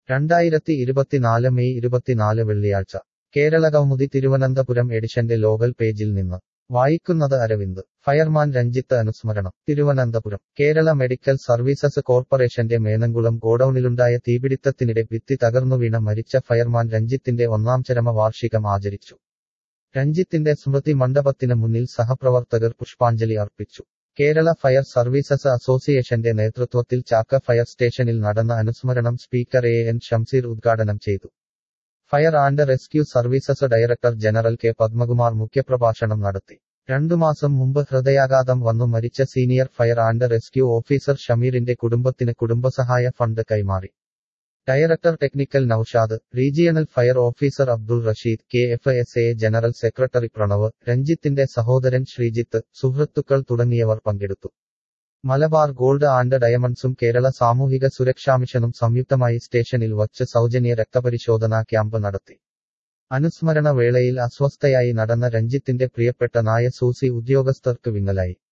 രണ്ടായിരത്തി ഇരുപത്തിനാല് മെയ് ഇരുപത്തിനാല് വെള്ളിയാഴ്ച കേരള കൗമുദി തിരുവനന്തപുരം എഡിഷന്റെ ലോകൽ പേജിൽ നിന്ന് വായിക്കുന്നത് അരവിന്ദ് ഫയർമാൻ രഞ്ജിത്ത് അനുസ്മരണം തിരുവനന്തപുരം കേരള മെഡിക്കൽ സർവീസസ് കോർപ്പറേഷന്റെ മേനംകുളം ഗോഡൌണിലുണ്ടായ തീപിടിത്തത്തിനിടെ ഭിത്തി തകർന്നു വീണ മരിച്ച ഫയർമാൻ രഞ്ജിത്തിന്റെ ഒന്നാം ചരമ വാർഷികം ആചരിച്ചു രഞ്ജിത്തിന്റെ സ്മൃതി മണ്ഡപത്തിന് മുന്നിൽ സഹപ്രവർത്തകർ പുഷ്പാഞ്ജലി അർപ്പിച്ചു കേരള ഫയർ സർവീസസ് അസോസിയേഷന്റെ നേതൃത്വത്തിൽ ചാക്ക ഫയർ സ്റ്റേഷനിൽ നടന്ന അനുസ്മരണം സ്പീക്കർ എ എൻ ഷംസീർ ഉദ്ഘാടനം ചെയ്തു fire and rescue services director general K Padmakumar മുഖ്യപ്രഭാഷണം നടത്തി രണ്ടു മാസം മുമ്പ് ഹൃദയാഘാതം വന്നു മരിച്ച senior fire and rescue officer ഷമീറിന്റെ കുടുംബത്തിന് കുടുംബസഹായ ഫണ്ട് കൈമാറി director technical Noushad regional fire officer Abdul Rasheed K F S A general secretary Pranav രഞ്ജിത്തിന്റെ സഹോദരൻ ശ്രീജിത്ത് സുഹൃത്തുക്കൾ തുടങ്ങിയവർ പങ്കെടുത്തു മലബാർ ഗോൾഡ് ആൻഡ് ഡയമണ്ട്സും കേരള സാമൂഹിക സുരക്ഷാ മിഷനും സംയുക്തമായി സ്റ്റേഷനിൽ വച്ച് സൗജന്യ രക്തപരിശോധനാ ക്യാമ്പ് നടത്തി അനുസ്മരണ വേളയിൽ അസ്വസ്ഥയായി നടന്ന രഞ്ജിത്തിന്റെ പ്രിയപ്പെട്ട നായ സൂസി ഉദ്യോഗസ്ഥർക്ക് വിങ്ങലായി